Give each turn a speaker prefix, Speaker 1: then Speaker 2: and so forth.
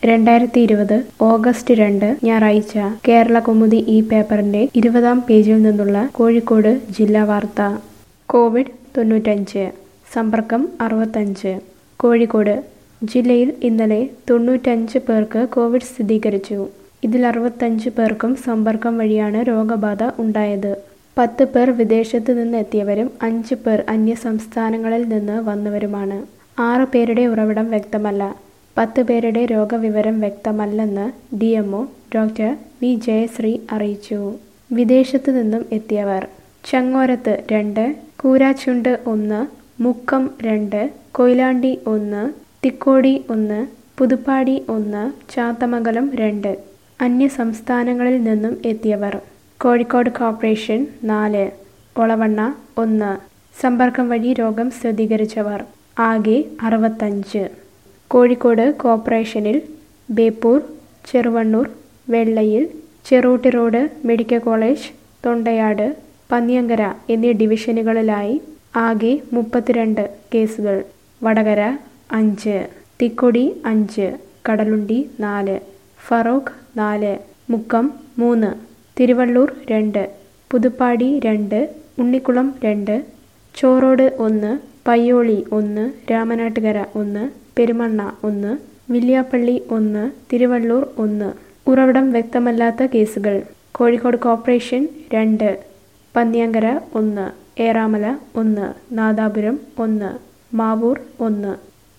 Speaker 1: രണ്ടായിരത്തി ഇരുപത് ഓഗസ്റ്റ് രണ്ട് ഞായറാഴ്ച കേരള കൗമുദി ഈ പേപ്പറിന്റെ ഇരുപതാം പേജിൽ നിന്നുള്ള കോഴിക്കോട് ജില്ലാ വാർത്ത കോവിഡ് തൊണ്ണൂറ്റഞ്ച് സമ്പർക്കം അറുപത്തഞ്ച് കോഴിക്കോട് ജില്ലയിൽ ഇന്നലെ തൊണ്ണൂറ്റഞ്ച് പേർക്ക് കോവിഡ് സ്ഥിരീകരിച്ചു ഇതിൽ അറുപത്തഞ്ച് പേർക്കും സമ്പർക്കം വഴിയാണ് രോഗബാധ ഉണ്ടായത് പത്ത് പേർ വിദേശത്ത് നിന്ന് എത്തിയവരും അഞ്ച് പേർ അന്യ സംസ്ഥാനങ്ങളിൽ നിന്ന് വന്നവരുമാണ് ആറ് പേരുടെ ഉറവിടം വ്യക്തമല്ല പത്ത് പേരുടെ രോഗവിവരം വ്യക്തമല്ലെന്ന് D M O doctor V Jayasree അറിയിച്ചു വിദേശത്ത് നിന്നും എത്തിയവർ ചങ്ങോരത്ത് രണ്ട് കൂരാച്ചുണ്ട് ഒന്ന് മുക്കം രണ്ട് കൊയിലാണ്ടി ഒന്ന് തിക്കോടി ഒന്ന് പുതുപ്പാടി ഒന്ന് ചാത്തമംഗലം രണ്ട് അന്യ സംസ്ഥാനങ്ങളിൽ നിന്നും എത്തിയവർ കോഴിക്കോട് കോർപ്പറേഷൻ നാല് ഒളവണ്ണ ഒന്ന് സമ്പർക്കം വഴി രോഗം സ്ഥിരീകരിച്ചവർ ആകെ അറുപത്തഞ്ച് കോഴിക്കോട് കോർപ്പറേഷനിൽ Beypore Cheruvannur Vellayil Cherootty road medical college Thondayad Panniyankara എന്നീ ഡിവിഷനുകളിലായി ആകെ മുപ്പത്തിരണ്ട് കേസുകൾ വടകര അഞ്ച് തിക്കൊടി അഞ്ച് കടലുണ്ടി നാല് ഫറോക്ക് നാല് മുക്കം മൂന്ന് തിരുവള്ളൂർ രണ്ട് പുതുപ്പാടി രണ്ട് ഉണ്ണിക്കുളം രണ്ട് ചോറോട് ഒന്ന് പയ്യോളി ഒന്ന് രാമനാട്ടുകര ഒന്ന് പെരുമണ്ണ ഒന്ന് വില്യാപ്പള്ളി ഒന്ന് തിരുവള്ളൂർ ഒന്ന് ഉറവിടം വ്യക്തമല്ലാത്ത കേസുകൾ കോഴിക്കോട് കോർപ്പറേഷൻ രണ്ട് പന്നിയങ്കര ഒന്ന് ഏറാമല ഒന്ന് നാദാപുരം ഒന്ന് മാവൂർ ഒന്ന്